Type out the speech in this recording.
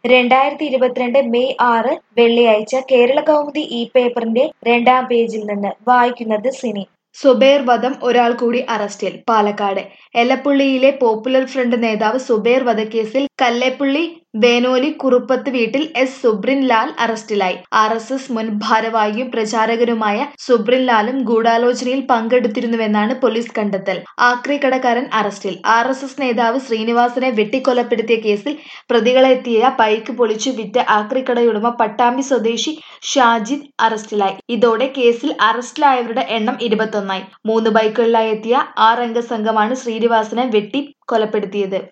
രണ്ടായിരത്തി ഇരുപത്തിരണ്ട് മെയ് ആറ് വെള്ളിയാഴ്ച കേരള കൗമുദി ഈ പേപ്പറിന്റെ രണ്ടാം പേജിൽ നിന്ന് വായിക്കുന്നത് സിനി സുബൈർ വധം ഒരാൾ കൂടി അറസ്റ്റിൽ പാലക്കാട് എലപ്പുള്ളിയിലെ പോപ്പുലർ ഫ്രണ്ട് നേതാവ് സുബൈർ വധക്കേസിൽ കല്ലേപ്പുള്ളി വേനോലി കുറുപ്പത്ത് വീട്ടിൽ എസ് സുബ്രിൻ ലാൽ അറസ്റ്റിലായി ആർ എസ് എസ് മുൻ ഭാരവാഹിയും പ്രചാരകനുമായ സുബ്രിൻ ലാലും ഗൂഢാലോചനയിൽ പങ്കെടുത്തിരുന്നുവെന്നാണ് പോലീസ് കണ്ടെത്തൽ ആക്രി കടക്കാരൻ അറസ്റ്റിൽ ആർ എസ് എസ് നേതാവ് ശ്രീനിവാസനെ വെട്ടിക്കൊലപ്പെടുത്തിയ കേസിൽ പ്രതികളെത്തിയ ബൈക്ക് പൊളിച്ചു വിറ്റ ആക്രിക്കടയുടമ പട്ടാമ്പി സ്വദേശി ഷാജിദ് അറസ്റ്റിലായി ഇതോടെ കേസിൽ അറസ്റ്റിലായവരുടെ എണ്ണം ഇരുപത്തൊന്നായി മൂന്ന് ബൈക്കുകളിലായി എത്തിയ ആറംഗ സംഘമാണ് ശ്രീനിവാസനെ വെട്ടി കൊലപ്പെടുത്തിയത്